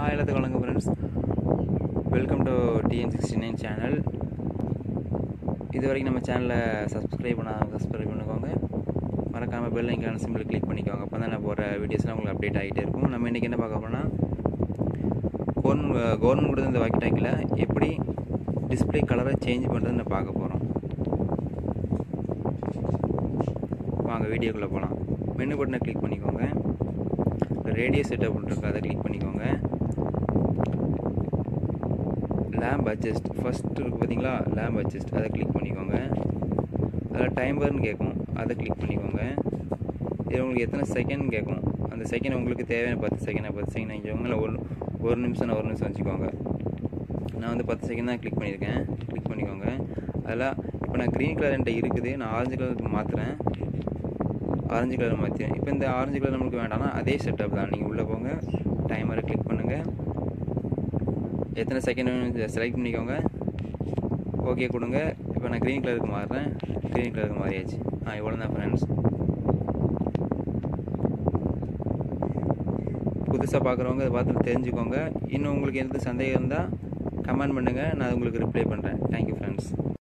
hi எல்லாத்துக்கும் வணக்கம் friends welcome to TN sixty nine channel இது வரைக்கும் நம்ம சேனலை சப்ஸ்கிரைப் பண்ண சப்ஸ்கிரைப் பண்ணிக்கோங்க மறக்காமல் பெல் ஐக்கான சிம்பிள் கிளிக் பண்ணிக்கோங்க அப்போ தான் நான் போகிற வீடியோஸ்லாம் உங்களுக்கு அப்டேட் ஆகிட்டே இருக்கும் நம்ம இன்றைக்கி என்ன பார்க்க போகிறோம்னா கவர்மெண்ட் கவர்மெண்ட் கொடுத்த இந்த வாக்கி டாக்கில் எப்படி டிஸ்பிளே கலரை சேஞ்ச் பண்ணுறதுன்னு பார்க்க போகிறோம் வாங்க வீடியோக்குள்ளே போகலாம் மெனு பட்டனை கிளிக் பண்ணிக்கோங்க ரேடியோ செட்டப் இருக்கு அதை கிளிக் பண்ணிக்கோங்க லேம்ப் அட்ஜஸ்ட் ஃபஸ்ட் இருக்குது பார்த்தீங்களா லேம்ப் அட்ஜஸ்ட் அதை கிளிக் பண்ணிக்கோங்க அதில் டைமர்னு கேட்கும் அதை கிளிக் பண்ணிக்கோங்க இது உங்களுக்கு எத்தனை செகண்ட் கேட்கும் அந்த செகண்ட் உங்களுக்கு தேவையான பத்து செகண்ட் பத்து செகண்ட் நினைச்சவங்க இல்லை ஒரு ஒரு நிமிஷம் ஒரு நிமிஷம் வச்சுக்கோங்க நான் வந்து பத்து செகண்ட் தான் கிளிக் பண்ணியிருக்கேன் கிளிக் பண்ணிக்கோங்க அதெல்லாம் இப்போ நான் க்ரீன் கலர் என்கிட்ட இருக்குது நான் ஆரஞ்சு கலருக்கு மாற்றுறேன் ஆரஞ்சு கலர் மாற்றி இப்போ இந்த ஆரஞ்சு கலர் நம்மளுக்கு வேண்டாம்னா அதே செட்டப் தான் நீங்கள் உள்ளே போங்க டைமரை கிளிக் பண்ணுங்கள் எத்தனை செகண்ட் செலக்ட் பண்ணிக்கோங்க ஓகே கொடுங்க இப்போ நான் க்ரீன் கலருக்கு மாறுறேன் க்ரீன் கலருக்கு மாறியாச்சு ஆ இவ்வளோ தான் ஃப்ரெண்ட்ஸ் புதுசாக பார்க்குறவங்க அதை பார்த்து தெரிஞ்சுக்கோங்க இன்னும் உங்களுக்கு எந்த சந்தேகம் இருந்தால் கமெண்ட் பண்ணுங்கள் நான் உங்களுக்கு ரிப்ளை பண்ணுறேன் தேங்க்யூ ஃப்ரெண்ட்ஸ்